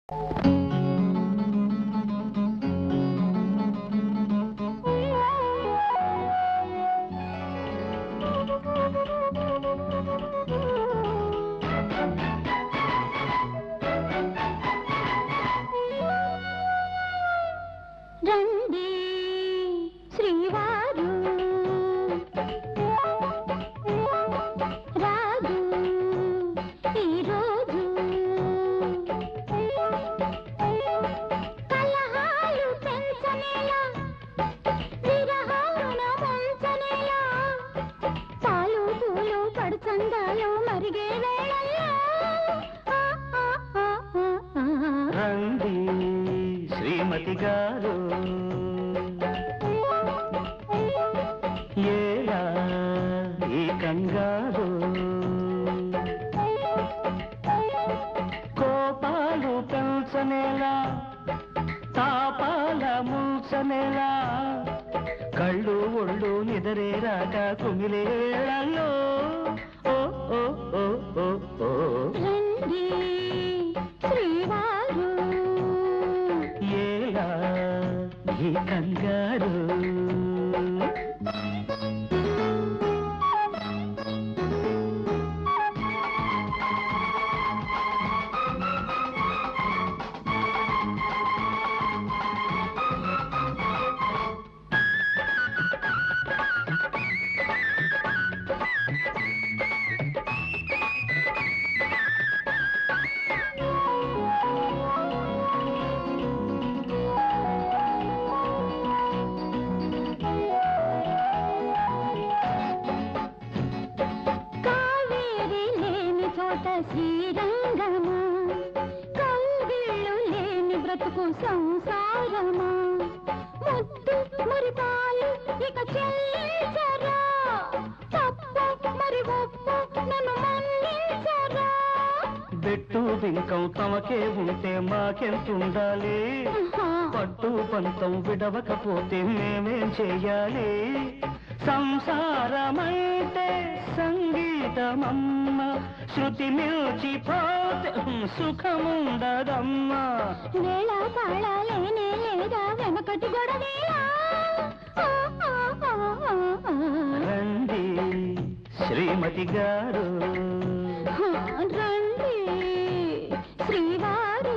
రండి శ్రీవారు రాదు ఈరోజు కలహాలు పెంచనేలా విరహాన ముంచనేలా పాలు పూలు పడుచందాలు మరిగే వేళల్లో ఆ, ఆ, ఆ, ఆ, ఆ. రండి శ్రీమతి గారు ఏలా ఈ కంగారు కోపాలు పెంచనేలా తాపాల ముంచనేలా కళ్ళు ఒళ్ళు నిదరే రాక కుమిలే వేళల్లో ఓ ఓ ఓ ఓ ఓ రండి శ్రీవారు ఏలా ఈ కంగారు కావేరి లేని చోట శ్రీరంగమా కౌగిళ్ళు లేని బ్రతుకు సంసారమా ముద్దు మురిపాలు ఇక చెల్లించరా తప్పు మరి ఒప్పు నన్ను మన్నించరా బెట్టు బింకం తమకే ఉంటే మాకెంతుండాలి పట్టు పంతం విడవకపోతే మేమేం చెయ్యాలి సంసారమైతే సంగీతమమ్మ శృతి మిల్చిపోతే సుఖముండదమ్మా వేళ పాళ లేనే లేదా వెనకటి గొడవేలా ఆ, ఆ, ఆ, ఆ, ఆ. రండి శ్రీమతి గారు రండి శ్రీవారు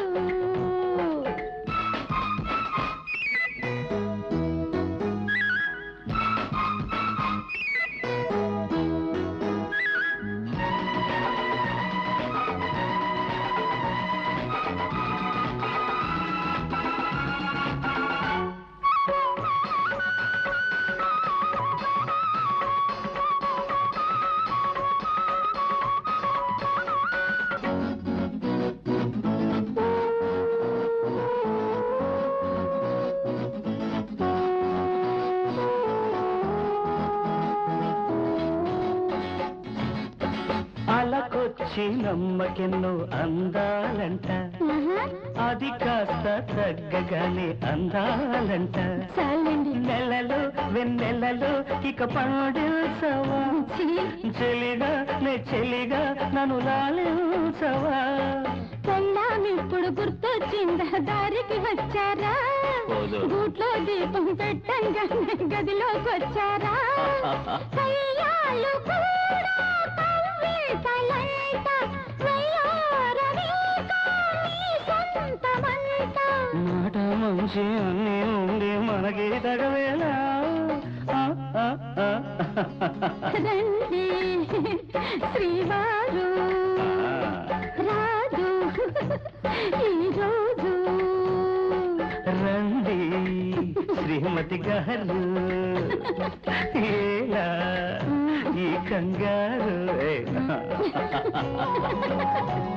అలకొచ్చి నమ్మకెన్నో అందాలంట ఆహా, అది కాస్త తగ్గగానే అందాలంట చాలండి నెలలు వెన్నెలలు ఇక పండించవా ఛీ, చెలిగా నే చెలిగా నన్ను లాలించవా పెళ్ళామిప్పుడు గుర్తొచ్చిందా దారికి వచ్చారా పోదు. గూట్లో దీపం పెట్టంగానే గదిలోకి వచ్చారా కయ్యాలు కూడా కవ్వింతలంట, వయ్యారమీక మీ సొంతమంట. మాట మంచి అన్ని ఉండి మనకి తగవేలా ఆ, ఆ, ఆ. రండి శ్రీవారు రాజు ఈరోజు రండి శ్రీమతి గారు ఏలా ఈ కంగారు ఏ.